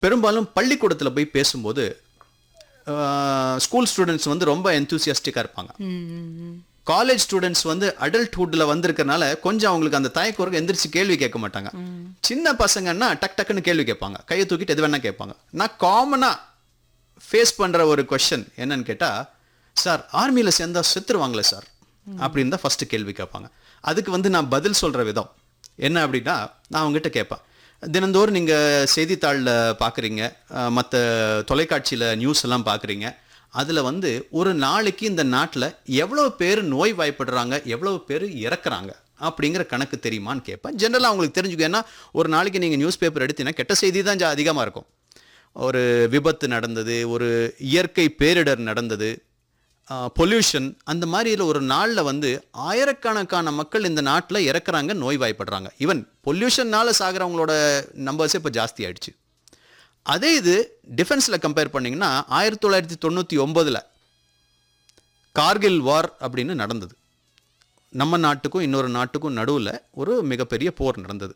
பெரும்பாலும் பள்ளிக்கூடத்தில் போய் பேசும்போது ஸ்கூல் ஸ்டூடெண்ட்ஸ் வந்து ரொம்ப எந்தூசியாஸ்டிக்காக இருப்பாங்க காலேஜ் ஸ்டூடெண்ட்ஸ் வந்து அடல்ட்ஹுட்டில் வந்திருக்கறனால கொஞ்சம் அவங்களுக்கு அந்த தயக்கம் இருக்கும் எந்திரிச்சு கேள்வி கேட்க மாட்டாங்க சின்ன பசங்கன்னா டக் டக்குன்னு கேள்வி கேட்பாங்க கையை தூக்கிட்டு எது வேணா கேட்பாங்க நான் காமனாக ஃபேஸ் பண்ணுற ஒரு கொஷன் என்னன்னு கேட்டால் சார் ஆர்மியில் சேர்ந்தா செத்துருவாங்களே சார் அப்படின்னு தான் ஃபஸ்ட்டு கேள்வி கேட்பாங்க அதுக்கு வந்து நான் பதில் சொல்கிற விதம் என்ன அப்படின்னா நான் அவங்ககிட்ட கேட்பேன் தினந்தோறும் நீங்கள் செய்தித்தாளில் பார்க்குறீங்க மற்ற தொலைக்காட்சியில் நியூஸ் எல்லாம் பார்க்குறீங்க அதில் வந்து ஒரு நாளைக்கு இந்த நாட்டில் எவ்வளோ பேர் நோய் வாய்ப்படுறாங்க எவ்வளோ பேர் இறக்குறாங்க அப்படிங்கிற கணக்கு தெரியுமான்னு கேட்பேன் ஜென்ரலாக அவங்களுக்கு தெரிஞ்சுக்கும் ஏன்னா ஒரு நாளைக்கு நீங்கள் நியூஸ் பேப்பர் எடுத்தீங்கன்னா கெட்ட செய்தி தான் அதிகமாக இருக்கும் ஒரு விபத்து நடந்தது ஒரு இயற்கை பேரிடர் நடந்தது பொல்யூஷன் அந்த மாதிரியில் ஒரு நாளில் வந்து ஆயிரக்கணக்கான மக்கள் இந்த நாட்டில் இறக்குறாங்க நோய்வாய்ப்படுறாங்க ஈவன் பொல்யூஷன்னால சாகிறவங்களோட நம்பர்ஸே இப்போ ஜாஸ்தி ஆயிடுச்சு அதே இது டிஃபென்ஸில் கம்பேர் பண்ணிங்கன்னா ஆயிரத்தி தொள்ளாயிரத்தி தொண்ணூற்றி ஒம்போதில் கார்கில் வார் அப்படின்னு நடந்தது நம்ம நாட்டுக்கும் இன்னொரு நாட்டுக்கும் நடுவில் ஒரு மிகப்பெரிய போர் நடந்தது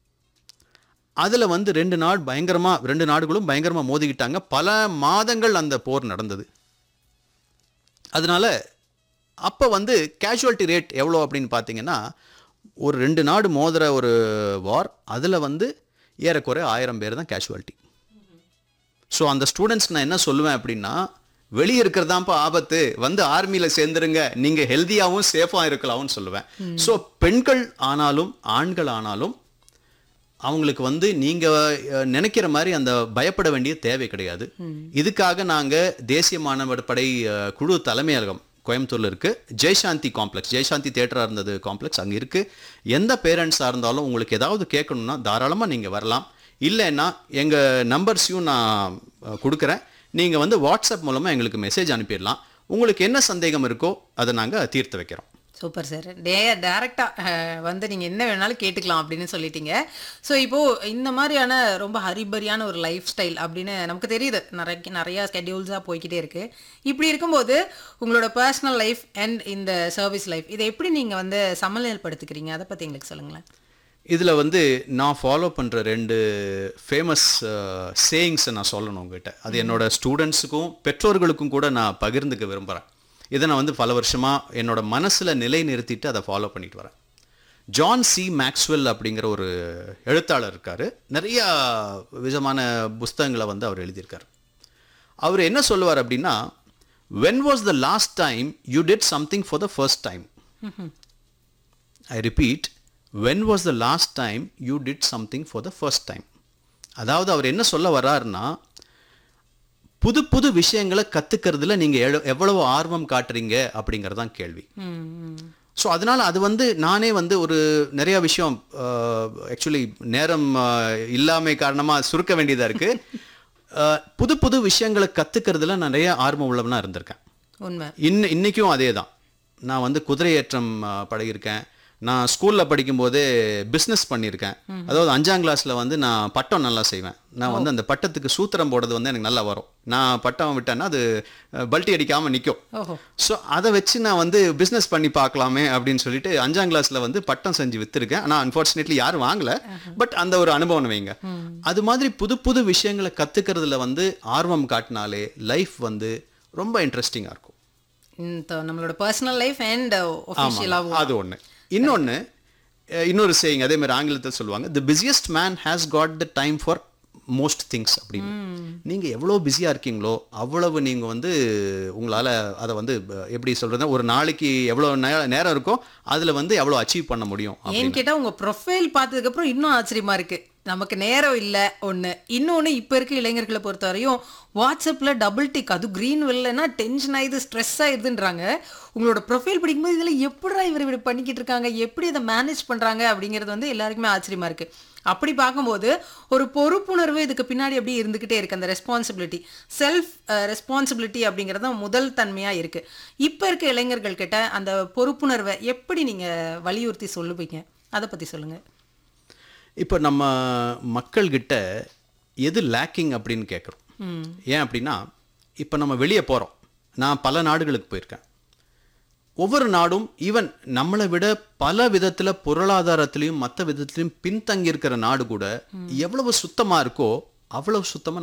அதில் வந்து ரெண்டு நாடு பயங்கரமாக ரெண்டு நாடுகளும் பயங்கரமாக மோதிக்கிட்டாங்க பல மாதங்கள் அந்த போர் நடந்தது அதனால அப்போ வந்து கேஷுவாலிட்டி ரேட் எவ்வளோ அப்படின்னு பார்த்தீங்கன்னா ஒரு ரெண்டு நாடு மோதுற ஒரு வார் அதில் வந்து ஏறக்குறைய ஆயிரம் பேர் தான் கேஷுவாலிட்டி ஸோ அந்த ஸ்டூடெண்ட்ஸ் நான் என்ன சொல்லுவேன் அப்படின்னா வெளியே இருக்கிறதாப்பா ஆபத்து வந்து ஆர்மியில் சேர்ந்துருங்க நீங்கள் ஹெல்த்தியாகவும் சேஃபாக இருக்கலாம்னு சொல்லுவேன் ஸோ பெண்கள் ஆனாலும் ஆண்கள் ஆனாலும் அவங்களுக்கு வந்து நீங்க அஹ், நினைக்கிற மாதிரி அந்த பயப்பட வேண்டிய தேவை கிடையாது இதுக்காக நாங்க தேசிய மாணவர் படை அஹ், குழு தலைமையகம் கோயம்புத்தூர்ல இருக்கு ஜெய்சாந்தி காம்ப்ளெக்ஸ் ஜெய்சாந்தி தேட்டரா இருந்தது காம்ப்ளெக்ஸ் அங்க இருக்கு எந்த பேரண்ட்ஸாக இருந்தாலும் உங்களுக்கு ஏதாவது கேட்கணும்னா தாராளமா நீங்க வரலாம் இல்லைன்னா எங்க நம்பர்ஸையும் நான் அஹ், கொடுக்குறேன் நீங்க வந்து வாட்ஸ்அப் மூலமா எங்களுக்கு மெசேஜ் அனுப்பிடலாம் உங்களுக்கு என்ன சந்தேகம் இருக்கோ அதை நாங்க தீர்த்து வைக்கிறோம் சூப்பர் சார் டே டேரெக்டாக வந்து நீங்கள் என்ன வேணாலும் கேட்டுக்கலாம் அப்படின்னு சொல்லிட்டீங்க ஸோ இப்போது இந்த மாதிரியான ரொம்ப ஹரிபரியான ஒரு லைஃப் ஸ்டைல் அப்படின்னு நமக்கு தெரியுது நிறைய நிறையா ஸ்கெடியூல்ஸாக போய்க்கிட்டே இருக்குது இப்படி இருக்கும்போது உங்களோட பர்சனல் லைஃப் அண்ட் இந்த சர்வீஸ் லைஃப் இதை எப்படி நீங்கள் வந்து சமநிலைப்படுத்திக்கிறீங்க அதை பற்றி எங்களுக்கு சொல்லுங்களேன் இதில் வந்து நான் ஃபாலோ பண்ணுற ரெண்டு ஃபேமஸ் சேயிங்ஸை நான் சொல்லணும் உங்ககிட்ட அது என்னோட ஸ்டூடெண்ட்ஸுக்கும் பெற்றோர்களுக்கும் கூட நான் பகிர்ந்துக்க விரும்புகிறேன் இதை நான் வந்து பல வருஷமாக என்னோட மனசில் நிலை நிறுத்திட்டு அதை ஃபாலோ பண்ணிட்டு வரேன் ஜான் சி மேக்ஸ்வெல் அப்படிங்கிற ஒரு எழுத்தாளர் இருக்கார் நிறையா விதமான புஸ்தகங்களை வந்து அவர் எழுதியிருக்கார் அவர் என்ன சொல்லுவார் அப்படின்னா when was the last time you did something for the first time I repeat when was the last time you did something for the first time அதாவது அவர் என்ன சொல்ல வர்றாருன்னா புது புது விஷயங்களை கத்துக்கிறதுல நீங்க எவ்வளவு- எவ்வளவு ஆர்வம் காட்டுறீங்க அப்படிங்கிறது தான் கேள்வி ஸோ அதனால அது வந்து நானே வந்து ஒரு நிறைய விஷயம் ஆக்சுவலி நேரம் அஹ், இல்லாமை காரணமா சுருக்க வேண்டியதா இருக்கு அஹ், புது புது விஷயங்களை கத்துக்கிறதுல நான் நிறைய ஆர்வம் உள்ளவனா இருந்திருக்கேன் உண்மை இன்ன இன்னைக்கும் அதே தான் நான் வந்து குதிரையேற்றம் அஹ், பழகியிருக்கேன் நான் ஸ்கூலில் படிக்கும்போதே பிஸ்னஸ் பண்ணியிருக்கேன் அதாவது அஞ்சாம் கிளாஸில் வந்து நான் பட்டம் நல்லா செய்வேன் நான் வந்து அந்த பட்டத்துக்கு சூத்திரம் போடுறது வந்து எனக்கு நல்லா வரும் நான் பட்டம் விட்டேன்னா அது அஹ், பல்ட்டி அடிக்காமல் நிற்கும் ஓஹோ ஸோ அதை வச்சு நான் வந்து பிஸ்னஸ் பண்ணி பார்க்கலாமே அப்படின்னு சொல்லிட்டு அஞ்சாம் கிளாஸில் வந்து பட்டம் செஞ்சு விற்றுருக்கேன் ஆனால் அன்ஃபார்ச்சுனேட்லி யாரும் வாங்கல பட் அந்த ஒரு அனுபவம் வைங்க அது மாதிரி புது புது விஷயங்களை கற்றுக்கிறதுல வந்து ஆர்வம் காட்டினாலே லைஃப் வந்து ரொம்ப இன்ட்ரெஸ்டிங்காக இருக்கும் இந்த நம்மளோட பர்சனல் லைஃப் அண்ட் ஒஃபிஷியலாகவும் அது ஒன்று இன்னொன்று இன்னொரு சேயிங் அதே மாதிரி ஆங்கிலத்தில் சொல்லுவாங்க the busiest man has got the time for most things அப்படின்னு நீங்கள் எவ்வளோ பிஸியாக இருக்கீங்களோ அவ்வளவு நீங்கள் வந்து உங்களால் அதை வந்து அஹ், எப்படி சொல்கிறது ஒரு நாளைக்கு எவ்வளோ நே- நேரம் இருக்கோ அதில் வந்து எவ்வளோ அச்சீவ் பண்ண முடியும் ஏன்னு கேட்டா உங்க ப்ரொஃபைல் பார்த்ததுக்கு அப்புறம் இன்னும் ஆச்சரியமா இருக்கு நமக்கு நேரம் இல்ல ஒண்ணு இன்னொன்னு இப்ப இருக்க இளைஞர்களை பொறுத்த வரையும் வாட்ஸ்அப்ல டபுள் டிக் அது கிரீன் வெள்ளனா டென்ஷன் ஆயிடுது ஸ்ட்ரெஸ் ஆயிடுதுன்றாங்க உங்களோட ப்ரொஃபைல் படிக்கும்போது இதுல எப்படிடா இவர் இப்படி பண்ணிக்கிட்டு இருக்காங்க எப்படி இதை மேனேஜ் பண்றாங்க அப்படிங்கிறது வந்து எல்லாருக்குமே ஆச்சரியமா இருக்கு அப்படி பார்க்கும்போது ஒரு பொறுப்புணர்வு இதுக்கு பின்னாடி அப்படியே இருந்துகிட்டே இருக்கு அந்த ரெஸ்பான்சிபிலிட்டி செல்ஃப் ரெஸ்பான்சிபிலிட்டி அப்படிங்கிறது தான் முதல் தன்மையா இருக்கு இப்ப இருக்க இளைஞர்கள் கிட்ட அந்த பொறுப்புணர்வை எப்படி நீங்க வலியுறுத்தி சொல்லுவீங்க அதை பத்தி சொல்லுங்க இப்போ நம்ம மக்கள்கிட்ட எது லேக்கிங் அப்படின்னு கேட்குறோம் ஏன் அப்படின்னா இப்போ நம்ம வெளியே போகிறோம் நான் பல நாடுகளுக்கு போயிருக்கேன் ஒவ்வொரு நாடும் ஈவன் நம்மளை விட பல விதத்தில் பொருளாதாரத்திலையும் மற்ற விதத்திலையும் பின்தங்கி இருக்கிற நாடு கூட எவ்வளவு சுத்தமாக இருக்கோ அவ்வளவு சுத்தமா